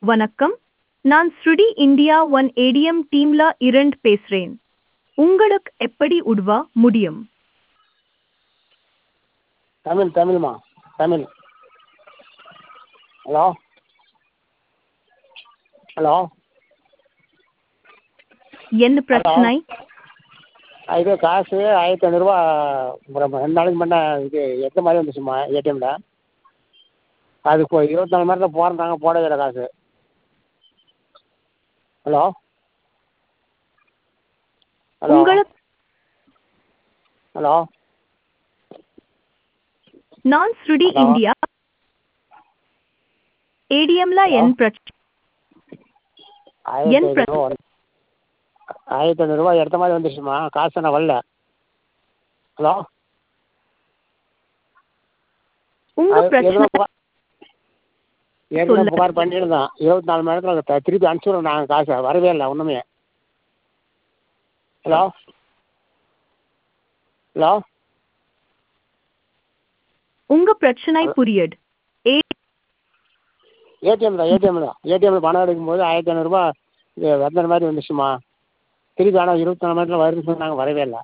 வணக்கம் நான் ஸ்ருடி இந்தியா ஒன் ஏடிஎம் டீம்ல இருந்து பேசுறேன் உங்களுக்கு எப்படி உதவ முடியும் தமிழ் தமிழ்மா தமிழ் ஹலோ ஹலோ என்ன பிரச்சனை இது காசு ஆயிரத்தி ஐநூறுரூவா அப்புறம் ரெண்டு நாளைக்கு முன்னே இது எடுத்த மாதிரி வந்துச்சும்மா ஏடிஎம்மில் அது இப்போ இருபத்தி நாலு மணி நேரத்தில் போடுறேன்னாங்க போடவே இல்லை காசு ஹலோ ஹலோ உங்களுக்கு ஹலோ நான் ஸ்ருடி Hello. இந்தியா ஏடிஎம்ல Hello. என் பிரச்சனை ஆயிரத்தி என் பிரச்சனை? ஐநூறுரூவா வந்து ஆயிரத்தி ஐநூறுரூவா எடுத்த மாதிரி வந்துச்சும்மா காசு நான் வரல ஹலோ உங்க அது பிரச்சனை ஏற்கனவே புகார் ஏற்கனவே சொல்லுங்க. புகார் பண்ணியிருந்தோம் இருபத்தி நாலு மணி நேரத்தில் த- திருப்பி அனுப்பிச்சுடுறோம் நாங்கள் காசை வரவே இல்லை ஒன்றுமே ஹலோ ஹலோ உங்க பிரச்சனை புரியுது ஏ ஏடிஎம் தான் ஏடிஎம் தான் ஏடிஎம்மில் பணம் எடுக்கும்போது ஆயிரத்தி ஐநூறுரூபா இது வந்த மாதிரி வந்துச்சுமா திருப்பி ஆனால் இருபத்தி நாலு மணி நேரத்தில் வருதுன்னு சொல்லி நாங்கள் வரவே இல்லை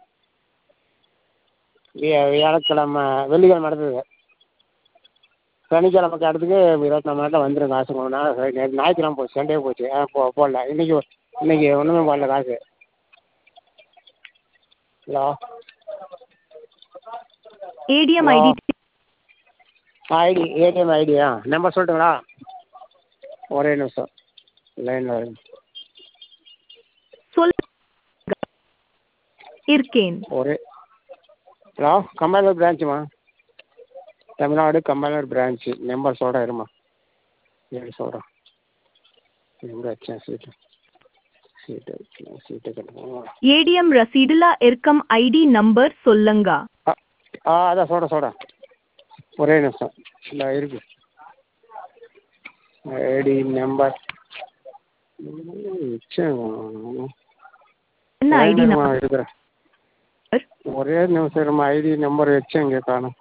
வியா- வியாழக்கிழமை வெள்ளிக்கிழமை நடந்தது சனிக்கிழமை அடுத்துக்கு இருபத்தி நாலு மணி நேரத்தில் வந்துடும் காசு உங்களுக்கு நான் நேற்று ஞாயிற்றுக்கிழமை போச்சு சண்டே போச்சு ஆ போ போடல இன்னைக்கு இன்னைக்கு ஒன்றுமே போடல காசு hello ATM Hello. ID ID ATM idea number சொல்லட்டுங்களா ஒரே நிமிஷம் லைனில் வருங்க சொல் இருக்கேன் ஒரே ஹலோ கம்பைலர் பிரான்ச்சுமா தமிழ்நாடு கம்பைலர் பிரான்ச்சு நம்பர் சொல்கிறேன் இருமா ஏழு சொல்கிறேன் எங்கே வச்சேன் சீட்டு சீட்டு வச்சேன் சீட்டு கட்டணும் ஏடிஎம் ரசீடுல இருக்கும் ஐடி நம்பர் சொல்லுங்க ஆ ஆ அதான் சொல்கிறேன் சொல்கிறேன் ஒரே நிமிஷம் இல்லை இருக்கு ஐடி நம்பர் வச்சேன் என்ன ஐடி லைன்ல நம்பர் இருக்கிறேன் ஒரே நிமிஷம் இருமா ஐடி நம்பர் வச்சேன் இங்கே காணும்